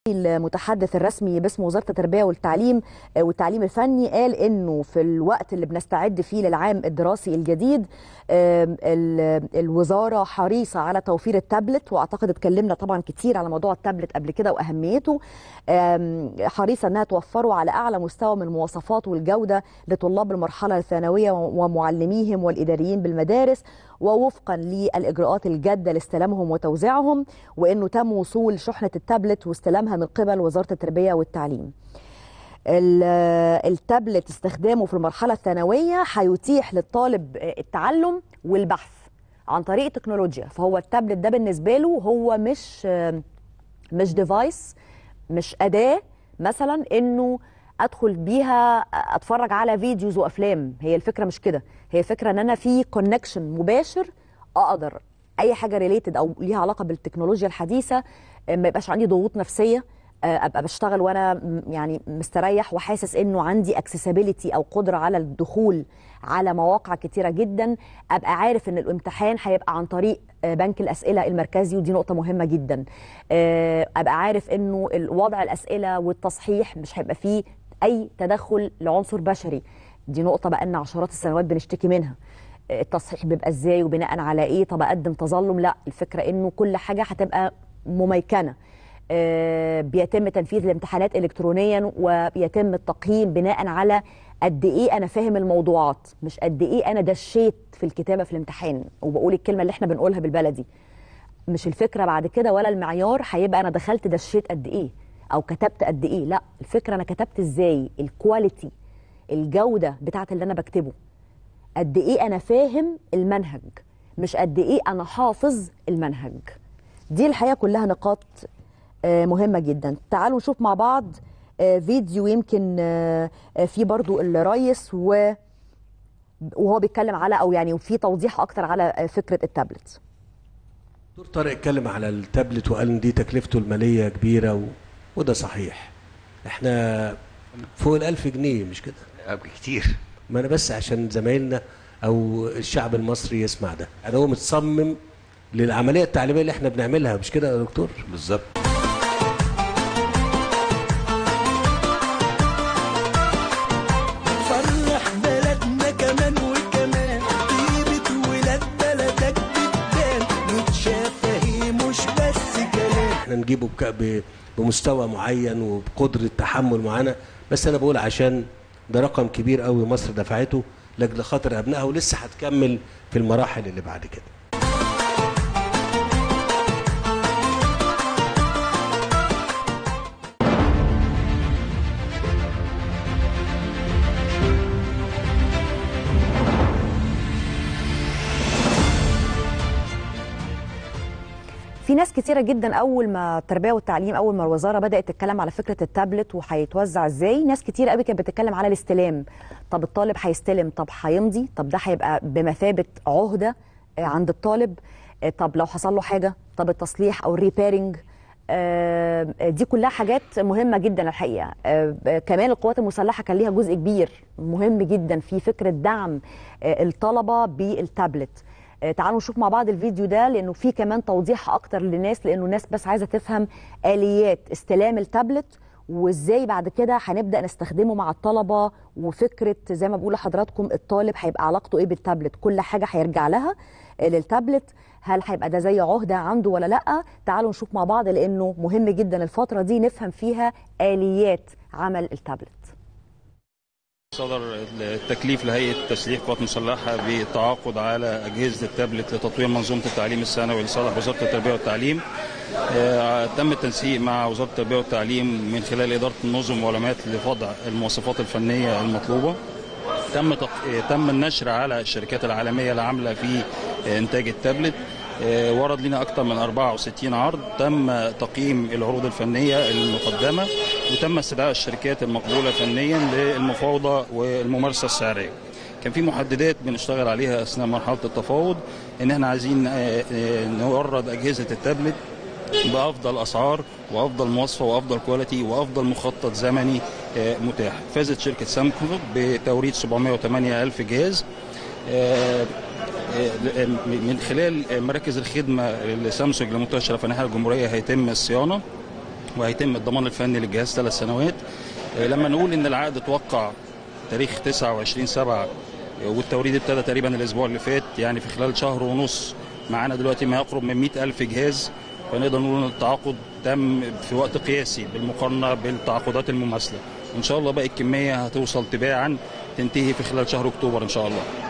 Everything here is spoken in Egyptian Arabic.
المتحدث الرسمي باسم وزاره التربيه والتعليم والتعليم الفني قال انه في الوقت اللي بنستعد فيه للعام الدراسي الجديد الوزاره حريصه على توفير التابلت واعتقد اتكلمنا طبعا كتير على موضوع التابلت قبل كده واهميته حريصه انها توفره على اعلى مستوى من المواصفات والجوده لطلاب المرحله الثانويه ومعلميهم والاداريين بالمدارس ووفقا للاجراءات الجاده لاستلامهم وتوزيعهم وانه تم وصول شحنه التابلت واستلامها من قبل وزاره التربيه والتعليم. التابلت استخدامه في المرحله الثانويه هيتيح للطالب التعلم والبحث عن طريق التكنولوجيا فهو التابلت ده بالنسبه له هو مش مش ديفايس مش اداه مثلا انه ادخل بيها اتفرج على فيديوز وافلام هي الفكره مش كده هي فكره ان انا في كونكشن مباشر اقدر اي حاجه ريليتد او ليها علاقه بالتكنولوجيا الحديثه ما يبقاش عندي ضغوط نفسيه ابقى بشتغل وانا يعني مستريح وحاسس انه عندي اكسسبيليتي او قدره على الدخول على مواقع كتيره جدا ابقى عارف ان الامتحان هيبقى عن طريق بنك الاسئله المركزي ودي نقطه مهمه جدا ابقى عارف انه وضع الاسئله والتصحيح مش هيبقى فيه اي تدخل لعنصر بشري دي نقطه بقى لنا عشرات السنوات بنشتكي منها التصحيح بيبقى ازاي وبناء على ايه طب اقدم تظلم لا الفكره انه كل حاجه هتبقى مميكنه بيتم تنفيذ الامتحانات الكترونيا وبيتم التقييم بناء على قد ايه انا فاهم الموضوعات مش قد ايه انا دشيت في الكتابه في الامتحان وبقول الكلمه اللي احنا بنقولها بالبلدي مش الفكره بعد كده ولا المعيار هيبقى انا دخلت دشيت قد ايه او كتبت قد ايه لا الفكره انا كتبت ازاي الكواليتي الجوده بتاعت اللي انا بكتبه قد ايه انا فاهم المنهج مش قد ايه انا حافظ المنهج دي الحقيقه كلها نقاط مهمة جدا تعالوا نشوف مع بعض فيديو يمكن في برضو الريس و وهو بيتكلم على او يعني وفي توضيح اكتر على فكره التابلت دكتور طارق اتكلم على التابلت وقال ان دي تكلفته الماليه كبيره و... وده صحيح احنا فوق الألف جنيه مش كده كتير ما انا بس عشان زمايلنا او الشعب المصري يسمع ده يعني هو متصمم للعمليه التعليميه اللي احنا بنعملها مش كده يا دكتور بالظبط فرح بلدنا كمان وكمان طيبة ولاد بلدك بتبان متشافهي مش بس كلام احنا نجيبه بك... ب... بمستوى معين وبقدره تحمل معينه بس انا بقول عشان ده رقم كبير قوي مصر دفعته لاجل خاطر ابنائها ولسه هتكمل في المراحل اللي بعد كده في ناس كتيرة جدا أول ما التربية والتعليم أول ما الوزارة بدأت تتكلم على فكرة التابلت وهيتوزع إزاي ناس كتير قوي كانت بتتكلم على الاستلام طب الطالب هيستلم طب هيمضي طب ده هيبقى بمثابة عهدة عند الطالب طب لو حصل له حاجة طب التصليح أو الريبيرنج دي كلها حاجات مهمة جدا الحقيقة كمان القوات المسلحة كان ليها جزء كبير مهم جدا في فكرة دعم الطلبة بالتابلت تعالوا نشوف مع بعض الفيديو ده لانه في كمان توضيح اكتر للناس لانه الناس بس عايزه تفهم اليات استلام التابلت وازاي بعد كده هنبدا نستخدمه مع الطلبه وفكره زي ما بقول لحضراتكم الطالب هيبقى علاقته ايه بالتابلت كل حاجه هيرجع لها للتابلت هل هيبقى ده زي عهده عنده ولا لا تعالوا نشوف مع بعض لانه مهم جدا الفتره دي نفهم فيها اليات عمل التابلت صدر التكليف لهيئه تسليح القوات المسلحه بالتعاقد على اجهزه التابلت لتطوير منظومه التعليم الثانوي لصالح وزاره التربيه والتعليم. تم التنسيق مع وزاره التربيه والتعليم من خلال اداره النظم والعلامات لوضع المواصفات الفنيه المطلوبه. تم تم النشر على الشركات العالميه اللي عامله في انتاج التابلت ورد لنا اكثر من 64 عرض تم تقييم العروض الفنيه المقدمه وتم استدعاء الشركات المقبوله فنيا للمفاوضه والممارسه السعريه كان في محددات بنشتغل عليها اثناء مرحله التفاوض ان احنا عايزين نورد اجهزه التابلت بافضل اسعار وافضل مواصفه وافضل كواليتي وافضل مخطط زمني متاح فازت شركه سامسونج بتوريد 708 الف جهاز من خلال مراكز الخدمه لسامسونج المنتشره في انحاء الجمهوريه هيتم الصيانه وهيتم الضمان الفني للجهاز ثلاث سنوات آه، لما نقول ان العقد اتوقع تاريخ 29 7 والتوريد ابتدى تقريبا الاسبوع اللي فات يعني في خلال شهر ونص معانا دلوقتي ما يقرب من 100 ألف جهاز فنقدر نقول ان التعاقد تم في وقت قياسي بالمقارنه بالتعاقدات المماثله ان شاء الله باقي الكميه هتوصل تباعا تنتهي في خلال شهر اكتوبر ان شاء الله